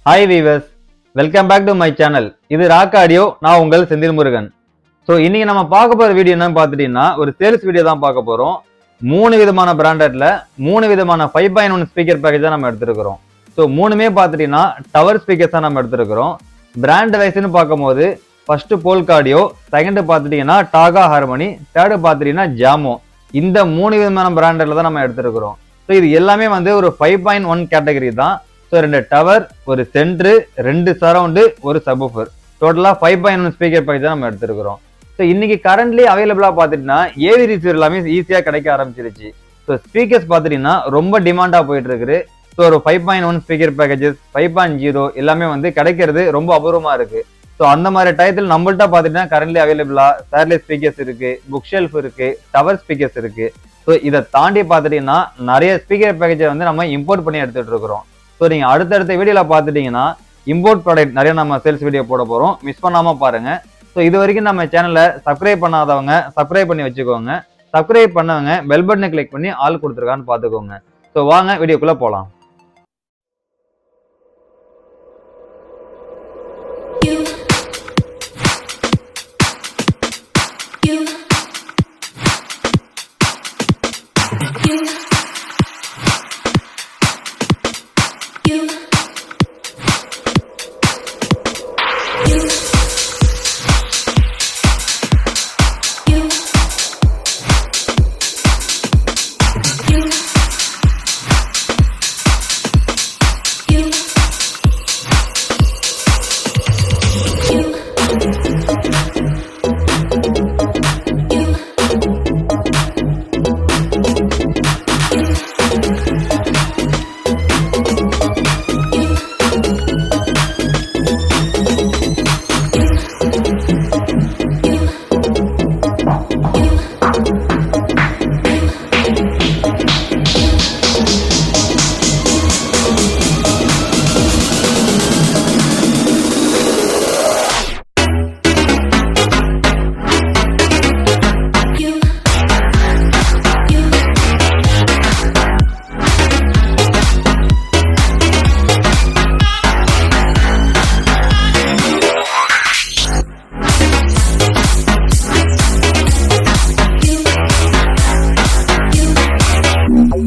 Hi viewers welcome back to my channel இது Rock Audio நான் உங்கள் செந்தில் முருகன் ஸோ இன்னைக்கு நம்ம பார்க்க போற வீடியோ என்னன்னு பார்த்துட்டீங்கன்னா ஒரு சேல்ஸ் வீடியோ தான் பார்க்க போறோம் மூணு விதமான பிராண்டட்ல மூணு விதமான five point one speaker package தான் நம்ம எடுத்திருக்கிறோம் ஸோ மூணுமே பார்த்துட்டீங்கன்னா டவர் ஸ்பீக்கர்ஸ் தான் நம்ம எடுத்திருக்கிறோம் பிராண்ட் வைஸ்னு பார்க்கும்போது ஃபர்ஸ்ட் போல் கார்டியோ செகண்ட் பார்த்துட்டீங்கன்னா டாகா ஹார்மனி தேர்டு பார்த்துட்டீங்கன்னா ஜாமோ இந்த மூணு விதமான பிராண்டில் தான் நம்ம எடுத்திருக்கிறோம் ஸோ இது எல்லாமே வந்து ஒரு ஃபைவ் பாயிண்ட் ஒன் கேட்டகரி தான் ஸோ ரெண்டு டவர் ஒரு சென்ட்ரு ரெண்டு சரவுண்டு ஒரு சபூஃபர் டோட்டலாக five point one speaker package தான் நம்ம எடுத்திருக்கிறோம் ஸோ இன்னைக்கு கரண்ட்லி அவைலபிளாக பார்த்துட்டீங்கன்னா ஏவி ரிசீவர் எல்லாமே ஈஸியாக கிடைக்க ஆரம்பிச்சிருச்சு ஸோ ஸ்பீக்கர்ஸ் பார்த்துட்டீங்கன்னா ரொம்ப டிமாண்டாக போயிட்டு இருக்குது ஸோ ஒரு five point one speaker packages five point zero எல்லாமே வந்து கிடைக்கிறது ரொம்ப அபூர்வமாக இருக்கு ஸோ அந்த மாதிரி டயத்தில் நம்மள்ட்ட பார்த்துட்டீங்கன்னா கரண்ட்லி அவைலபிளா சேட்டலைட் ஸ்பீக்கர்ஸ் இருக்கு புக் ஷெல்ஃப் இருக்கு டவர் ஸ்பீக்கர்ஸ் இருக்கு ஸோ இதை தாண்டி பார்த்துட்டீங்கன்னா நிறைய ஸ்பீக்கர் பேக்கேஜை வந்து நம்ம இம்போர்ட் பண்ணி எடுத்துட்டு இருக்கிறோம் ஸோ நீங்க அடுத்தடுத்த வீடியோல பார்த்துட்டீங்கன்னா இம்போர்ட் ப்ராடக்ட் நிறைய நம்ம சேல்ஸ் வீடியோ போட போறோம் மிஸ் பண்ணாம பாருங்க ஸோ இது வரைக்கும் நம்ம சேனலை சப்ஸ்கிரைப் பண்ணாதவங்க சப்ஸ்கிரைப் பண்ணி வச்சுக்கோங்க சப்ஸ்கிரைப் பண்ணவங்க பெல் பட்டனை கிளிக் பண்ணி ஆள் கொடுத்துருக்கான்னு பார்த்துக்கோங்க ஸோ வாங்க வீடியோக்குள்ள போகலாம் You. You. You. You. You. You. You. You. You. You. You. You. You. You. You. You.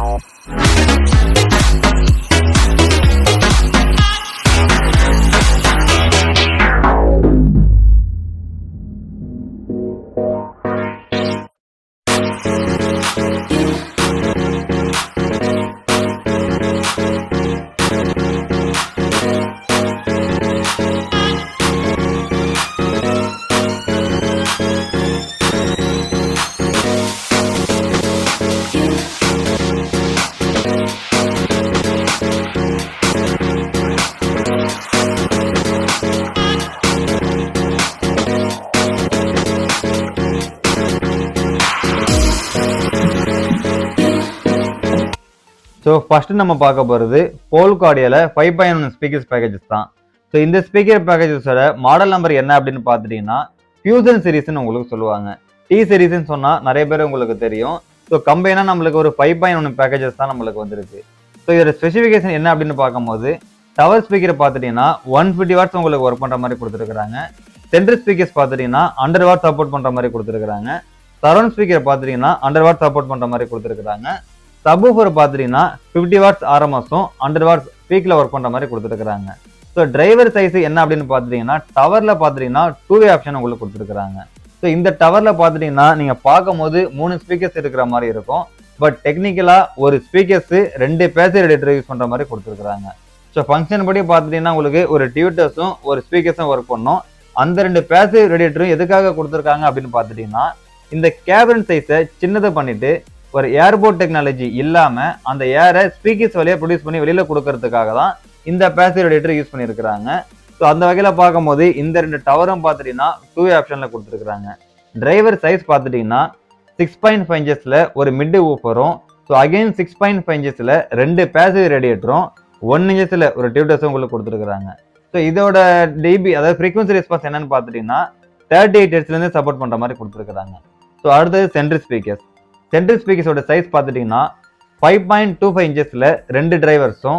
So first நம்ம பார்க்க போகிறது போல்காடியில் five point one speakers packages தான் ஸோ இந்த ஸ்பீக்கர் பேக்கேஜஸோட மாடல் நம்பர் என்ன அப்படின்னு பார்த்துட்டீங்கன்னா ஃபியூசன் சீரிஸ்னு உங்களுக்கு சொல்லுவாங்க டி சீரிஸ்னு சொன்னால் நிறைய பேர் உங்களுக்கு தெரியும் ஸோ கம்பைனாக நம்மளுக்கு ஒரு ஃபைவ் பாயிண்ட் ஒன் பேக்கேஜஸ் தான் நம்மளுக்கு வந்திருக்கு ஸோ இதோட ஸ்பெசிஃபிகேஷன் என்ன அப்படின்னு பார்க்கும்போது டவர் ஸ்பீக்கர் பார்த்துட்டீங்கன்னா ஒன் ஃபிஃப்டி வாட்ஸ் உங்களுக்கு ஒர்க் பண்ணுற மாதிரி கொடுத்துருக்காங்க சென்ட்ரல் ஸ்பீக்கர்ஸ் பார்த்துட்டீங்கன்னா ஹண்ட்ரட் வாட் சப்போர்ட் பண்ணுற மாதிரி கொடுத்துருக்காங்க சரௌண்ட் ஸ்பீக்கர் பார்த்துட்டீங்கன்னா ஹண்ட்ரட் வாட் சப்போர்ட் பண்ணுற மாதிரி கொடுத்துருக்காங்க சப்வூஃபர் பார்த்துட்டீங்கன்னா ஃபிஃப்டி வாட்ஸ் ஆர்எம்எஸும் ஹண்ட்ரட் வாட்ஸ் ஸ்பீக்கில் ஒர்க் பண்ணுற மாதிரி கொடுத்துருக்காங்க ஸோ டிரைவர் சைஸ் என்ன அப்படின்னு பார்த்துட்டீங்கன்னா டவரில் பார்த்துட்டீங்கன்னா டூ வே ஆப்ஷன் உங்களுக்கு கொடுத்துருக்காங்க ஸோ இந்த டவரில் பார்த்துட்டீங்கன்னா நீங்கள் பார்க்கும்போது மூணு ஸ்பீக்கர்ஸ் இருக்கிற மாதிரி இருக்கும் பட் டெக்னிக்கலாக ஒரு ஸ்பீக்கர்ஸ் ரெண்டு பேசர் எடிட்டர் யூஸ் பண்ணுற மாதிரி கொடுத்துருக்காங்க ஸோ ஃபங்க்ஷன் படி பார்த்துட்டீங்கன்னா உங்களுக்கு ஒரு டியூட்டர்ஸும் ஒரு ஸ்பீக்கர்ஸும் ஒர்க் பண்ணும் அந்த ரெண்டு பேசிவ் ரேடியேட்டரும் எதுக்காக கொடுத்துருக்காங்க அப்படின்னு பார்த்துட்டீங்கன்னா இந்த கேபின் சைஸை சின்னதை பண்ணிட்டு ஒரு ஏர்போர்ட் டெக்னாலஜி இல்லாம அந்த ஏரை ஸ்பீக்கர்ஸ் வழியா ப்ரொடியூஸ் பண்ணி வெளியில கொடுக்கறதுக்காக தான் இந்த பேசிவ் ரேடியேட்டர் யூஸ் பண்ணியிருக்கிறாங்க ஸோ அந்த வகையில பார்க்கும்போது இந்த ரெண்டு டவரும் பார்த்துட்டீங்கன்னா டூ ஆப்ஷன்ல கொடுத்துருக்காங்க டிரைவர் சைஸ் பார்த்துட்டீங்கன்னா சிக்ஸ் பாயிண்ட் ஃபைவ் இன்ச்சஸ்ல ஒரு மிட் ஊப்பரும் so again six point five இன்ச்சஸ்ல ரெண்டு பேசிவ் ரேடியேட்டரும் ஒன் இன்ச்சஸ்ல ஒரு டியூட்டர்ஸும் உங்களுக்கு கொடுத்துருக்காங்க ஸோ இதோட டிபி அதாவது ஃப்ரீக்வன்சி ரெஸ்பான்ஸ் என்னன்னு பார்த்துட்டீங்கன்னா தேர்ட்டி எயிட் ஹெட்ஸ்லேருந்து சப்போர்ட் பண்ணுற மாதிரி கொடுத்துருக்காங்க ஸோ அடுத்தது சென்ட்ரல் ஸ்பீக்கர்ஸ் சென்ட்ரல் ஸ்பீக்கர்ஸோட சைஸ் பார்த்துட்டிங்கன்னா ஃபைவ் பாயிண்ட் டூ ஃபைவ் இன்ச்சஸில் ரெண்டு டிரைவர்ஸும்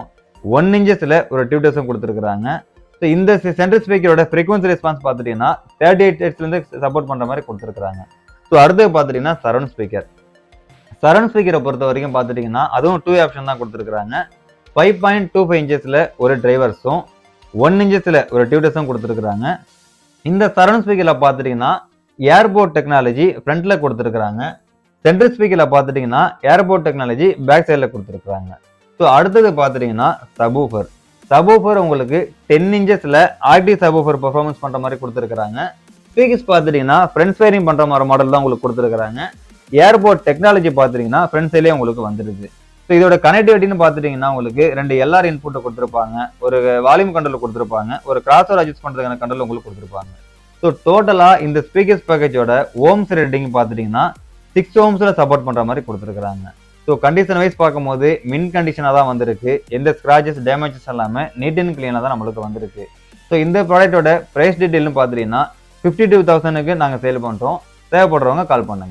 ஒன் இன்ச்சஸில் ஒரு டியூட்டர்ஸும் கொடுத்துருக்குறாங்க ஸோ இந்த சென்ட்ரல் ஸ்பீக்கரோட ஃப்ரீக்வன்சி ரெஸ்பான்ஸ் பார்த்துட்டீங்கன்னா தேர்ட்டி எயிட் ஹெட்ஸ்லேருந்து சப்போர்ட் பண்ணுற மாதிரி கொடுத்துருக்குறாங்க ஸோ அடுத்து பார்த்துட்டீங்கன்னா சரௌண்ட் ஸ்பீக்கர் சரௌண்ட் ஸ்பீக்கரை பொறுத்த வரைக்கும் பார்த்துட்டிங்கன்னா அதுவும் டூ ஆப்ஷன் தான் கொடுத்துருக்குறாங்க ஃபைவ் பாயிண்ட் டூ ஃபைவ் இன்ச்சஸில் ஒரு டிரைவர்ஸும் ஒன் இன்ச்சஸில் ஒரு டியூட்டர்ஸும் கொடுத்துருக்குறாங்க இந்த சரௌண்ட் ஸ்பீக்கரில் பார்த்துட்டிங்கன்னா ஏர்போர்ட் டெக்னாலஜி ஃப்ரண்ட்டில் கொடுத்துருக்குறாங்க சென்ட்ரல் ஸ்பீக்கரில் பார்த்துட்டிங்கன்னா ஏர்போர்ட் டெக்னாலஜி பேக் சைடில் கொடுத்துருக்குறாங்க ஸோ அடுத்தது பார்த்துட்டிங்கன்னா சபூஃபர் சபூஃபர் உங்களுக்கு டென் இன்ச்சஸில் ஆர்டி சபூஃபர் பெர்ஃபார்மன்ஸ் பண்ணுற மாதிரி கொடுத்துருக்குறாங்க ஸ்பீக்கர்ஸ் பார்த்துட்டிங்கன்னா ஃப்ரண்ட் ஃபேரிங் பண்ணுற மாதிரி மாடல் தான் உங்களுக்கு கொடுத்துருக்குறாங்க ஏர்போர்ட் டெக்னாலஜி பார்த்துட்டிங்கன்னா ஃப்ரண்ட் சைட்லேயே உங்களுக்கு வந்துடுது ஸோ இதோட கனெக்டிவிட்டின்னு பார்த்துட்டிங்கன்னா உங்களுக்கு ரெண்டு எல்ஆர் இன்புட்டை கொடுத்துருப்பாங்க ஒரு வால்யூம் கண்ட்ரோல் கொடுத்துருப்பாங்க ஒரு கிராஸ் ஓவர் அட்ஜஸ்ட் பண்ணுறதுக்கான கண்ட்ரோல் உங்களுக்கு கொடுத்துருப்பாங்க ஸோ டோட்டலாக இந்த ஸ்பீக்கர்ஸ் பேக்கேஜோட ஓம்ஸ் ரேட்டிங் பார்த்துட்டிங்கன்னா சிக்ஸ் ஓம்ஸில் சப்போர்ட் பண்ணுற மாதிரி கொடுத்துருக்குறாங்க ஸோ கண்டிஷன் வைஸ் பார்க்கும்போது மின் கண்டிஷனாக தான் வந்திருக்கு எந்த ஸ்க்ராச்சஸ் டேமேஜஸ் எல்லாமே நீட் அண்ட் க்ளீனாக தான் நம்மளுக்கு வந்திருக்கு ஸோ இந்த ப்ராடக்ட்டோட ப்ரைஸ் டீட்டெயில்னு பார்த்துட்டிங்கன்னா ஃபிஃப்டி டூ தௌசண்ட்க்கு நாங்கள் சேல் பண்ணுறோம் தேவைப்படுறவங்க கால் பண்ணுங்க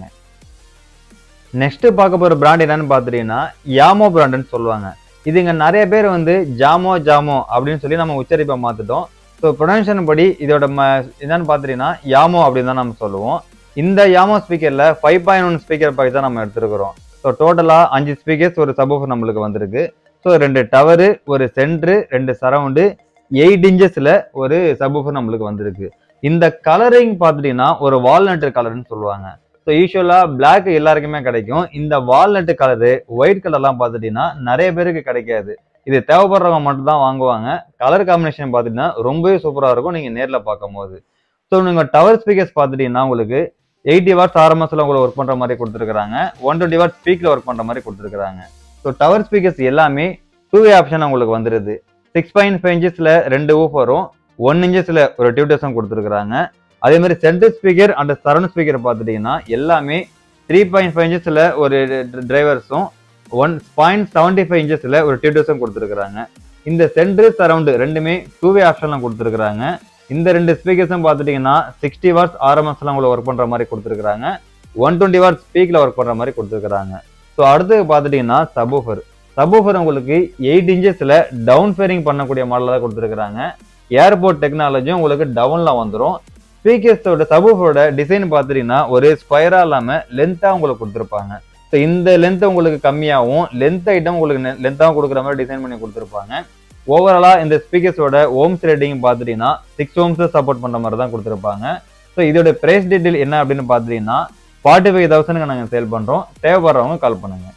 நெக்ஸ்ட் பார்க்க போகிற பிராண்ட் என்னன்னு பார்த்துட்டீங்கன்னா யாமோ பிராண்டுன்னு சொல்லுவாங்க இது இங்கே நிறைய பேர் வந்து ஜாமோ ஜாமோ அப்படின்னு சொல்லி நம்ம உச்சரிப்பை மாற்றிட்டோம் ஸோ ப்ரொனன்ஷன் படி இதோட ம என்னன்னு பார்த்துட்டீங்கன்னா யாமோ அப்படின்னு தான் நம்ம சொல்லுவோம் இந்த யாமோ ஸ்பீக்கரில் five point one speaker package தான் நம்ம எடுத்துருக்கிறோம் ஸோ டோட்டலாக அஞ்சு ஸ்பீக்கர்ஸ் ஒரு சபூஃபர் நம்மளுக்கு வந்திருக்கு ஸோ ரெண்டு டவரு ஒரு சென்ட்ரு ரெண்டு சரவுண்டு எயிட் இன்ச்சஸில் ஒரு சபூஃபர் நம்மளுக்கு வந்திருக்கு இந்த கலரிங் பார்த்துட்டீங்கன்னா ஒரு வால்நட் கலர்னு சொல்லுவாங்க ஸோ யூஸ்வலாக பிளாக் எல்லாருக்குமே கிடைக்கும் இந்த வால்நட் கலரு ஒயிட் கலர்லாம் பார்த்துட்டீங்கன்னா நிறைய பேருக்கு கிடைக்காது இது தேவைப்படுறவங்க மட்டும் தான் வாங்குவாங்க கலர் காம்பினேஷன் பார்த்துட்டீங்கன்னா ரொம்பவே சூப்பராக இருக்கும் நீங்கள் நேரில் பார்க்கும்போது ஸோ நீங்கள் டவர் ஸ்பீக்கர்ஸ் பார்த்துட்டீங்கன்னா உங்களுக்கு எயிட்டி வாட்ஸ் ஆர்எம்எஸ்ல உங்களுக்கு ஒர்க் பண்ணுற மாதிரி கொடுத்துருக்காங்க ஒன் டுவெண்ட்டி வாட்ஸ் ஸ்பீக்கில் ஒர்க் பண்ணுற மாதிரி கொடுத்துருக்காங்க ஸோ டவர் ஸ்பீக்கர்ஸ் எல்லாமே டூ வே ஆப்ஷன் உங்களுக்கு வந்துடுது சிக்ஸ் பாயிண்ட் ஃபைவ் இன்ச்சஸில் ரெண்டு ஊஃபரும் ஒன் இன்ச்சஸில் ஒரு டியூட்டர்ஸும் கொடுத்துருக்காங்க அதே மாதிரி centre speaker and surround speaker பார்த்துட்டீங்கன்னா எல்லாமே த்ரீ பாயிண்ட் ஃபைவ் இன்ச்சஸில் ஒரு டிரைவர்ஸும் ஒன் பாயிண்ட் செவன்டி ஃபைவ் இன்ச்சஸில் ஒரு டியூட்டர்ஸும் கொடுத்துருக்காங்க இந்த சென்டர் சரௌண்டு ரெண்டுமே டூ வே ஆப்ஷன்லாம் கொடுத்துருக்காங்க இந்த ரெண்டு ஸ்பீக்கர்ஸும் பார்த்துட்டீங்கன்னா சிக்ஸ்டி வாட்ஸ் ஆர்எம்எஸ்லாம் உங்களுக்கு ஒர்க் பண்ணுற மாதிரி கொடுத்துருக்காங்க ஒன் டுவெண்ட்டி வாட்ஸ் ஸ்பீக்கில் ஒர்க் பண்ணுற மாதிரி கொடுத்துருக்காங்க ஸோ அடுத்து பார்த்துட்டீங்கன்னா சபூஃபர் சபூஃபர் உங்களுக்கு எயிட் இன்ச்சஸில் டவுன் ஃபேரிங் பண்ணக்கூடிய மாடலில் தான் கொடுத்துருக்காங்க ஏர்போர்ட் டெக்னாலஜியும் உங்களுக்கு டவுனில் வந்துடும் ஸ்பீக்கர்ஸோட சபூஃபரோட டிசைன் பார்த்துட்டீங்கன்னா ஒரு ஸ்கொயராக இல்லாமல் லென்த்தாக உங்களுக்கு கொடுத்துருப்பாங்க ஸோ இந்த லென்த் உங்களுக்கு கம்மியாகவும் லென்த் ஐட்டம் உங்களுக்கு லென்த்தாகவும் கொடுக்குற மாதிரி டிசைன் பண்ணி கொடுத்துருப்பாங்க ஓவராலாக இந்த ஸ்பீக்கர்ஸோட ஓம்ஸ் ரேட்டிங் பார்த்துட்டீங்கன்னா சிக்ஸ் ஓம்ஸை சப்போர்ட் பண்ணுற மாதிரி தான் கொடுத்துருப்பாங்க ஸோ இதோட ப்ரைஸ் டீட்டெயில் என்ன அப்படின்னு பார்த்துட்டீங்கன்னா ஃபார்ட்டி ஃபைவ் தௌசண்ட்க்கு நாங்கள் சேல் பண்ணுறோம் தேவைப்படுறவங்க கால் பண்ணுங்க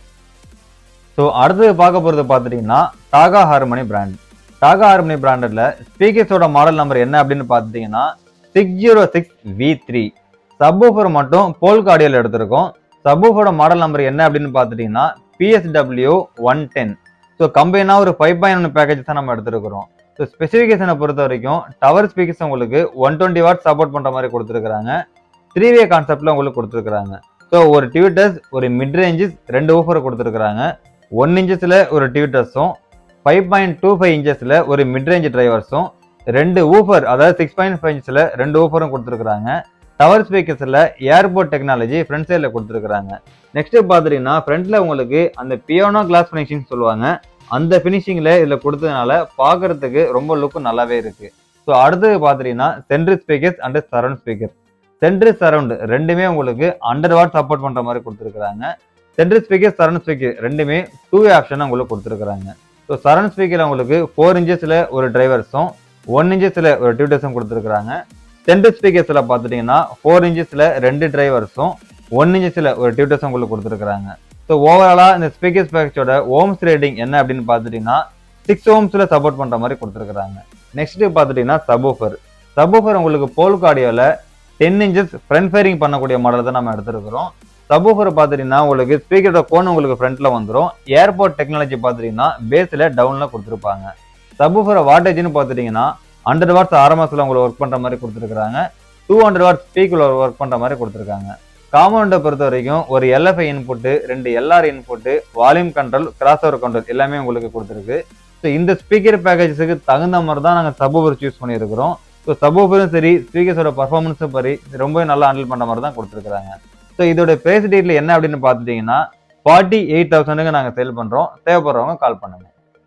ஸோ அடுத்தது பார்க்க போகிறது பார்த்துட்டிங்கன்னா Taga Harmony brand Taga Harmony பிராண்டில் ஸ்பீக்கர்ஸோட மாடல் நம்பர் என்ன அப்படின்னு பார்த்துட்டிங்கன்னா six zero six V three subwoofer மட்டும் போல்க் ஆடியோவில் எடுத்திருக்கோம் சப்வூஃபரோட மாடல் நம்பர் என்ன அப்படின்னு பார்த்துட்டிங்கன்னா பிஎஸ்டபிள்யூ ஒன் டென் ஸோ கம்பெனியாக ஒரு ஃபைவ் பாயிண்ட் ஒன் பேக்கேஜ் தான் நம்ம எடுத்துருக்கிறோம் ஸோ ஸ்பெசிஃபிகேஷனை பொறுத்த வரைக்கும் டவர் ஸ்பீக்கர்ஸ் உங்களுக்கு ஒன் டுவெண்ட்டி வாட் சப்போர்ட் பண்ணுற மாதிரி கொடுத்துருக்காங்க த்ரீ வே கான்செப்டில் உங்களுக்கு கொடுத்துருக்காங்க ஸோ ஒரு டியூட்டர்ஸ் ஒரு மிட் ரேஞ்சஸ் ரெண்டு ஊஃபர் கொடுத்துருக்காங்க ஒன் இன்ச்சஸில் ஒரு டியூட்டர்ஸும் ஃபைவ் பாயிண்ட் டூ ஃபைவ் இன்ச்சஸில் ஒரு மிட் ரேஞ்ச் டிரைவர்ஸும் ரெண்டு ஊஃபர் அதாவது சிக்ஸ் பாயிண்ட் ஃபைவ் இன்ச்சில் ரெண்டு ஊஃபரும் கொடுத்துருக்காங்க டவர் ஸ்பீக்கர்ஸில் ஏர்போர்ட் டெக்னாலஜி ஃப்ரண்ட் சைடில் கொடுத்துருக்காங்க நெக்ஸ்ட் பார்த்துட்டீங்கன்னா ஃப்ரண்ட்ல உங்களுக்கு அந்த பியானோ கிளாஸ் ஃபினிஷிங் சொல்லுவாங்க அந்த ஃபினிஷிங்கில் இதில் கொடுத்ததுனால பார்க்கறதுக்கு ரொம்ப லுக்கு நல்லாவே இருக்கு ஸோ அடுத்தது பார்த்துட்டீங்கன்னா central speakers and surround speaker central surround ரெண்டுமே உங்களுக்கு ஹண்ட்ரட் வாட் சப்போர்ட் பண்ணுற மாதிரி கொடுத்துருக்காங்க சென்ட்ரல் ஸ்பீக்கர் சரௌண்ட் ஸ்பீக்கர் ரெண்டுமே டூ வே ஆப்ஷன் உங்களுக்கு கொடுத்துருக்காங்க ஸோ சரௌண்ட் ஸ்பீக்கர் உங்களுக்கு ஃபோர் இன்ச்சஸில் ஒரு டிரைவர்ஸும் ஒன் இன்ச்சஸில் ஒரு டியூட்டர்ஸும் கொடுத்துருக்காங்க சென்ட்ரல் ஸ்பீக்கர்ஸில் பார்த்துட்டிங்கன்னா ஃபோர் இன்ச்சஸில் ரெண்டு டிரைவர்ஸும் ஒன் இன்ச்சஸில் ஒரு டியூட்டர்ஸும் உங்களுக்கு கொடுத்துருக்காங்க ஸோ ஓவராலாக இந்த ஸ்பீக்கர்ஸ் பேக்கேஜோட ஓம்ஸ் ரேட்டிங் என்ன அப்படின்னு பார்த்துட்டிங்கன்னா சிக்ஸ் ஓம்ஸில் சப்போர்ட் பண்ணுற மாதிரி கொடுத்துருக்காங்க நெக்ஸ்ட் பார்த்துட்டிங்கன்னா சபூஃபர் சபூஃபர் உங்களுக்கு போல்க் ஆடியோவில் டென் இன்ச்சஸ் ஃப்ரண்ட் ஃபயரிங் பண்ணக்கூடிய மாடல் தான் நம்ம எடுத்துருக்கிறோம் சபூஃபர் பார்த்துட்டீங்கன்னா உங்களுக்கு ஸ்பீக்கரோட கோன் உங்களுக்கு ஃப்ரண்ட்ல வந்துடும் ஏர்போர்ட் டெக்னாலஜி பார்த்துட்டீங்கன்னா பேஸில் டவுனில் கொடுத்துருப்பாங்க சபூஃபர் வாட்டேஜ்னு பார்த்துட்டீங்கன்னா ஹண்ட்ரட் வாட்ஸ் ஆர்எம்எஸ்ல உங்களுக்கு ஒர்க் பண்ணுற மாதிரி கொடுத்துருக்காங்க டூ ஹண்ட்ரட் வாட்ஸ் ஸ்பீக்கில் ஒர்க் பண்ணுற மாதிரி கொடுத்துருக்காங்க காம்பவுண்டை பொறுத்த வரைக்கும் ஒரு எல்எஃப்ஐ இன்புட்டு ரெண்டு LR input volume control crossover control எல்லாமே உங்களுக்கு கொடுத்துருக்கு ஸோ இந்த ஸ்பீக்கர் பேக்கேஜஸுக்கு தகுந்த மாதிரி தான் நாங்கள் சபூஃபர் சூஸ் பண்ணியிருக்கிறோம் ஸோ சபூஃபரும் சரி ஸ்பீக்கர்ஸோட பர்ஃபார்மன்ஸும் சரி ரொம்பவே நல்லா ஹேண்டில் பண்ணுற மாதிரி தான் கொடுத்துருக்காங்க ஸோ இதோட பிரைஸ் டேட்ல என்ன அப்படின்னு பார்த்துட்டீங்கன்னா ஃபார்ட்டி எயிட் தௌசண்ட்க்கு நாங்கள் சேல் பண்ணுறோம் தேவைப்படுறவங்க கால் பண்ணுங்க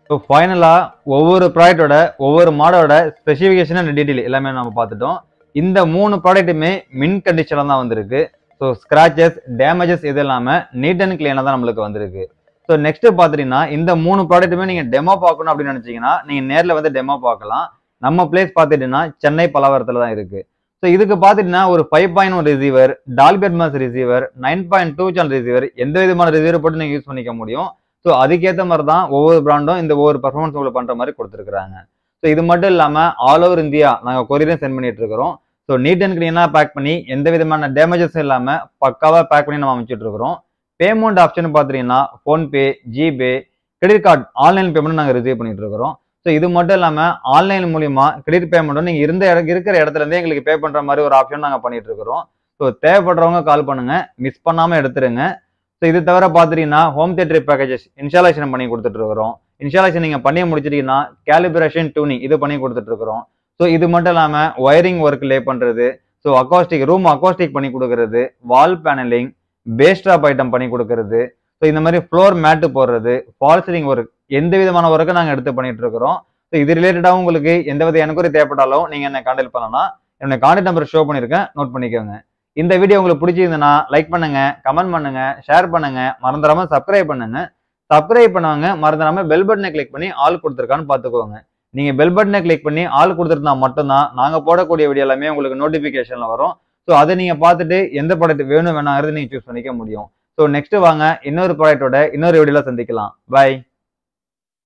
ஸோ ஃபைனலாக ஒவ்வொரு ப்ராடக்ட்டோட ஒவ்வொரு மாடலோட ஸ்பெசிஃபிகேஷன் அண்ட் டீட்டெயில் எல்லாமே நம்ம பார்த்துட்டோம் இந்த மூணு ப்ராடக்ட்டுமே மின் கண்டிஷனில் தான் வந்திருக்கு ஸோ ஸ்க்ராச்சஸ் டேமேஜஸ் இது இல்லாமல் நீட் அண்ட் கிளீனாக தான் நம்மளுக்கு வந்திருக்கு ஸோ நெக்ஸ்ட் பார்த்துட்டீங்கன்னா இந்த மூணு ப்ராடக்ட்டுமே நீங்கள் டெமோ பார்க்கணும் அப்படின்னு நினச்சிங்கன்னா நீங்கள் நேரில் வந்து டெமோ பார்க்கலாம் நம்ம பிளேஸ் பார்த்துட்டீங்கன்னா சென்னை பலவரத்தில் தான் இருக்குது ஸோ இதுக்கு பார்த்துட்டீங்கன்னா ஒரு five point one receiver Dolby Atmos receiver nine point two channel receiver எந்த விதமான ரிசீவர் போட்டு நீங்கள் யூஸ் பண்ணிக்க முடியும் ஸோ அதுக்கேற்ற மாதிரி தான் ஒவ்வொரு பிராண்டும் இந்த ஒவ்வொரு பர்ஃபார்மன்ஸ் உங்களுக்கு பண்ணுற மாதிரி கொடுத்துருக்காங்க ஸோ இது மட்டும் இல்லாமல் ஆல் ஓவர் இந்தியா நாங்கள் கொரியரும் சென்ட் பண்ணிட்டு இருக்கிறோம் ஸோ நீட் அண்ட் க்ளீனாக பேக் பண்ணி எந்த விதமான டேமேஜஸும் இல்லாமல் பக்காவாக பேக் பண்ணி நம்ம அமைச்சிட்டு இருக்கிறோம் பேமெண்ட் ஆப்ஷன் பார்த்துட்டீங்கன்னா PhonePe GPay credit card online payment நாங்கள் ரிசீவ் பண்ணிட்டு இருக்கிறோம் ஸோ இது மட்டும் இல்லாமல் ஆன்லைன் மூலியமா கிரெடிட் பேமெண்ட்டும் நீங்கள் இருந்த இடம் இருக்கிற இடத்துல இருந்தே எங்களுக்கு பே பண்ணுற மாதிரி ஒரு ஆப்ஷன் நாங்கள் பண்ணிட்டு இருக்கிறோம் ஸோ தேவைப்படுறவங்க கால் பண்ணுங்க மிஸ் பண்ணாமல் எடுத்துருங்க ஸோ இது தவிர பார்த்துட்டீங்கன்னா ஹோம் தேட்டர் பேக்கேஜஸ் இன்ஸ்டாலேஷன் பண்ணி கொடுத்துட்டு இருக்கிறோம் இன்ஸ்டாலேஷன் நீங்கள் பண்ணி முடிச்சிட்டீங்கன்னா கேலிபிரேஷன் டியூனிங் இது பண்ணி கொடுத்துட்டு இருக்கிறோம் ஸோ இது மட்டும் இல்லாமல் ஒயரிங் ஒர்க் லே பண்ணுறது ஸோ அக்காஸ்டிக் ரூம் அக்காஸ்டிக் பண்ணி கொடுக்கறது வால் பேனலிங் பேஸ்ட்ராப் ஐட்டம் பண்ணி கொடுக்கறது ஸோ இந்த மாதிரி ஃப்ளோர் மேட்டு போடுறது ஃபால் சீலிங் ஒர்க் எந்த விதமான ஒர்க்கை நாங்கள் எடுத்து பண்ணிட்டு இருக்கிறோம் ஸோ இது ரிலேட்டடாக உங்களுக்கு எந்த வித என்கொயரி தேவைப்பட்டாலும் நீங்கள் என்ன கான்டாக்ட் பண்ணலாம் என்னோட கான்டாக்ட் நம்பர் ஷோ பண்ணியிருக்கேன் நோட் பண்ணிக்கோங்க இந்த வீடியோ உங்களுக்கு பிடிச்சிருந்ததுன்னா லைக் பண்ணுங்க கமெண்ட் பண்ணுங்க ஷேர் பண்ணுங்க மறந்துடாம சப்ஸ்கிரைப் பண்ணுங்க சப்ஸ்கிரைப் பண்ணவங்க மறந்துடாம பெல் பட்டனை கிளிக் பண்ணி ஆள் கொடுத்துருக்கான்னு பார்த்துக்கோங்க நீங்க பெல் பட்டனை கிளிக் பண்ணி ஆள் கொடுத்துருந்தா மட்டும்தான் நாங்க போடக்கூடிய வீடியோ எல்லாமே உங்களுக்கு நோட்டிபிகேஷன்ல வரும் ஸோ அதை நீங்க பார்த்துட்டு எந்த ப்ராடக்ட் வேணும் வேணாங்கிறது நீங்க சூஸ் பண்ணிக்க முடியும் ஸோ நெக்ஸ்ட் வாங்க இன்னொரு ப்ராடக்ட்டோட இன்னொரு வீடியோல சந்திக்கலாம் பை